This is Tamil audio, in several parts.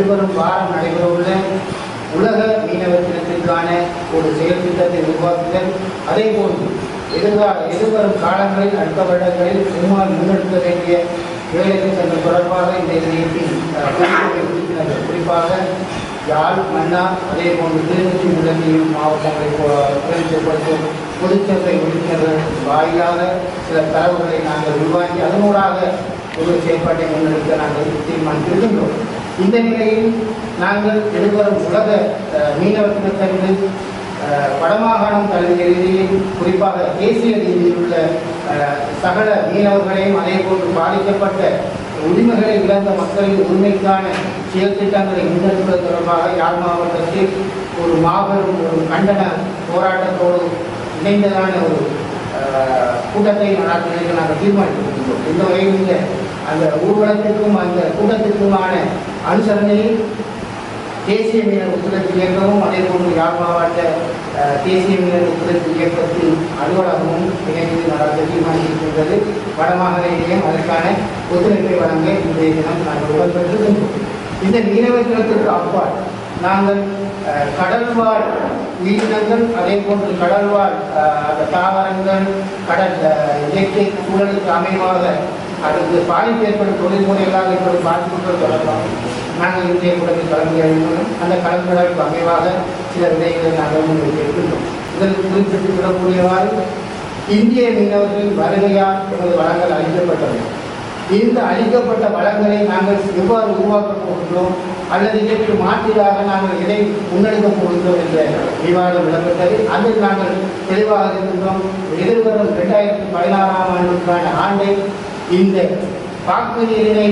எதிர்வரும் வாரம் நடைபெறவுள்ள உலக மீனவ தினத்திற்கான ஒரு செயல் திட்டத்தை உருவாக்குதல் அதே போன்று எதிர்கா எதிர்வரும் காலங்களில் அடுத்த வருடங்களில் சுமார் முன்னெடுக்க வேண்டிய வேலை திட்டங்கள் தொடர்பாக இந்த இணையத்தில் அஹ், பொதுத்துறை உறுப்பினர்கள் குறிப்பாக யாழ் மன்னா அதே போன்று கிளிநொச்சி முழங்கியும் மாவட்டங்களை பிரதிநிதிப்படுத்தும் பொதுச்சேவை உறுப்பினர்கள் வாயிலாக சில தரவுகளை நாங்கள் உருவாக்கி அதனூடாக ஒரு செயற்பாட்டை முன்னெடுக்க நாங்கள் தீர்மானித்திருக்கின்றோம் இந்த நிலையில் நாங்கள் எதிர்வரும் உலக அஹ், மீனவ தினத்தன்று அஹ், வடமாகாணம் கல்வி ரீதியில் குறிப்பாக தேசிய ரீதியில் உள்ள அஹ், சகல மீனவர்களையும் அதே போன்று பாதிக்கப்பட்ட உரிமைகளை இழந்த மக்களின் உரிமைக்கான செயல் திட்டங்களை முன்னெடுப்பது தொடர்பாக யாழ் மாவட்டத்தில் ஒரு மாபெரும் ஒரு கண்டன போராட்டத்தோடு இணைந்ததான ஒரு அஹ், கூட்டத்தை நடத்துவதற்கு நாங்கள் தீர்மானித்திருக்கின்றோம் இந்த வகையில் இந்த அந்த ஊர்வலத்திற்கும் அந்த கூட்டத்திற்குமான அனுசரணையில் தேசிய மீனவர் ஒத்துழைப்பு இயக்கமும் அதே போன்று யாழ் மாவட்ட அஹ், தேசிய மீனவர் ஒத்துழைப்பு இயக்கத்தின் அலுவலகமும் இணைந்து நடத்த தீர்மானித்திருக்கின்றது வடமாகாண இணையம் அதற்கான ஒத்துழைப்பை வழங்க இன்றைய தினம் நாங்கள் உடன்பட்டிருக்கின்றோம் இந்த மீனவர் தினத்திற்கு அப்பால் நாங்கள் அஹ், கடல்வாழ் உயிரினங்கள் அதே போன்று கடல்வாழ் அஹ், அந்த தாவரங்கள் கடல் அஹ், இயற்கை சூழலுக்கு அமைவாக அதுக்கு பாதிப்பு ஏற்படும் தொழில்முறைகளாக ஏற்படும் பாதிப்புகள் தொடர்பாக நாங்கள் இன்றைய கூட்டத்தில் கலந்துரையாடினோம் அந்த கலந்துரையாடலுக்கு அமைவாக சில விடைகளை நாங்கள் முன்வைக்க இருக்கின்றோம் இதற்கு குறிப்பிட்டு விடக்கூடியவாறு இந்திய மீனவர்களின் வருகையால் எமது வளங்கள் அளிக்கப்பட்டது இந்த அளிக்கப்பட்ட வளங்களை நாங்கள் எவ்வாறு உருவாக்கப் போகின்றோம் அல்லது இதற்கு மாற்றீடாக நாங்கள் எதை முன்னெடுக்கப் போகின்றோம் என்ற விவாதம் இடம்பெற்றது அதில் நாங்கள் தெளிவாக இருக்கின்றோம் எதிர்வரும் இரண்டாயிரத்தி பதினாறாம் ஆண்டுக்கான ஆண்டை இந்த வாக்கு நீரினை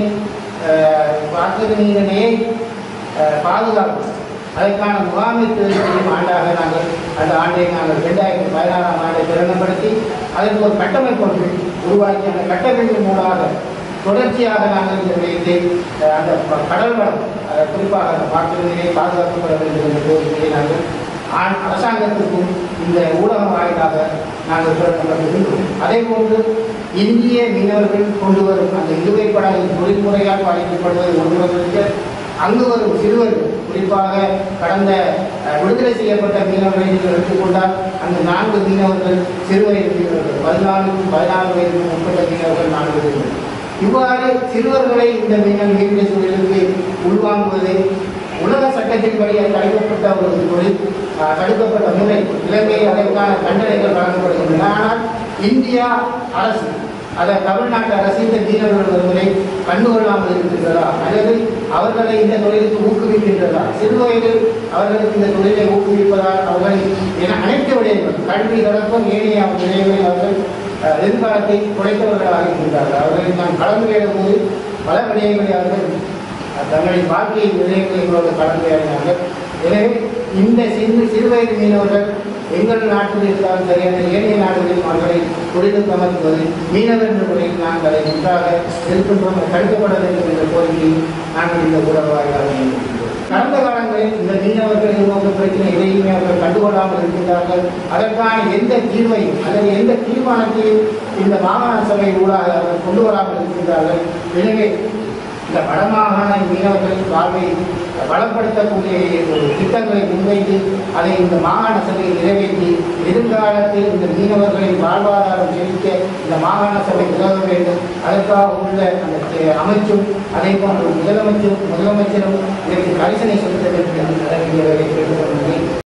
அஹ், வாக்கு நீரினையை அஹ், பாதுகாப்பு அதற்கான முகாமைத்துவம் செய்யும் ஆண்டாக நாங்கள் அந்த ஆண்டை நாங்கள் ரெண்டாயிரத்தி பதினாறாம் ஆண்டை பிரகடனப்படுத்தி அதற்கு ஒரு கட்டமைப்பு ஒன்று உருவாக்கி அந்த கட்டமைப்பின் மூலமாக தொடர்ச்சியாக நாங்கள் இந்த விடயத்தை அஹ், அந்த ப- கடல் வளம் அஹ், குறிப்பாக அந்த பாட்டுநிலையை பாதுகாக்கப்பட வேண்டும் என்ற கோரிக்கையை நாங்கள் ஆண் அரசாங்கத்திற்கும் இந்த ஊடகம் வாயிலாக நாங்கள் பிரகடனப்படுத்துகின்றோம் அதே போன்று இந்திய மீனவர்கள் கொண்டு வரும் அந்த இழுவைப்படாத தொழில்முறையால் பாதிக்கப்படுவதை ஒன்றுவதற்கு அங்கு வரும் சிறுவர்கள் குறிப்பாக கடந்த அஹ், விடுதலை செய்யப்பட்ட மீனவர்களை நீங்கள் எடுத்துக்கொண்டால் அங்கு நான்கு மீனவர்கள் சிறுவயது மீனவர்கள் பதினாலுக்கும் பதினாறு வயதுக்கும் உட்பட்ட மீனவர்கள் நான்கு பேர்கள் இவ்வாறு சிறுவர்களை இந்த மீனவ மீன்பிடி தொழிலுக்கு உள்வாங்குவதை உலக சட்டத்தின்படி அது தடுக்கப்பட்ட ஒரு தொழில் அஹ், தடுக்கப்பட்ட முறை இலங்கை அதற்கான தண்டனைகள் வழங்கப்படுகின்றன ஆனால் இந்தியா அரசு அதை தமிழ்நாட்டு அரசு இந்த மீனவர்கள் வருவதை கண்டுகொள்ளாமல் இருக்கின்றதா அல்லது அவர்களை இந்த தொழிலுக்கு ஊக்குவிக்கின்றதா சிறு வயதில் அவர்களுக்கு இந்த தொழிலை ஊக்குவிப்பதால் அவர்களை என அனைத்து விடயங்கள் கல்வி தொடக்கம் ஏனைய விடயங்களில் அவர்கள் அஹ், எதிர்காலத்தை குறைத்தவர்களாக இருக்கின்றார்கள் அவர்களை நாம் கலந்துரையாடும் போது பல விடயங்களை அவர்கள் அஹ், தங்களின் வாழ்க்கை விடயங்களை இவர்கள் கலந்துரையாடினார்கள் எனவே இந்த சிறு சிறுவயது மீனவர்கள் எங்கள் நாட்டில் இருந்தாலும் சரி அல்லது ஏனைய நாடுகளில் அவர்களை தொழிலுக்கு அமர்த்துவது மீனவர் என்ற முறையில் நாங்கள் அதை நன்றாக இருக்கின்றோம் அது தடுக்கப்பட வேண்டும் என்ற கோரிக்கையை நாங்கள் இந்த ஊடக வாயிலாக முன்வைக்கின்றோம். கடந்த காலங்களில் இந்த மீனவர்கள் எதிர்நோக்க பிரச்சனை எதையுமே அவர்கள் கண்டுகொள்ளாமல் இருக்கின்றார்கள் அதற்கான எந்த தீர்வையும் அல்லது எந்த தீர்மானத்தையும் இந்த மாகாண சபை ஊடாக அவர்கள் கொண்டு வராமல் இருக்கின்றார்கள் எனவே இந்த வடமாகாண மீனவர்களின் வாழ்வை வளப்படுத்தக்கூடிய ஒரு திட்டங்களை முன்வைத்து அதை இந்த மாகாண சபையில் நிறைவேற்றி எதிர்காலத்தில் இந்த மீனவர்களின் வாழ்வாதாரம் செழிக்க இந்த மாகாண சபை உதவ வேண்டும் அதற்காக உள்ள அந்த தே- அமைச்சும் அதே போன்று முதலமைச்சரும் முதலமைச்சரும் இதற்கு கரிசனை செலுத்த வேண்டும் என்று நடக்கின்றவரை கேட்டுக்கொள்கிறேன்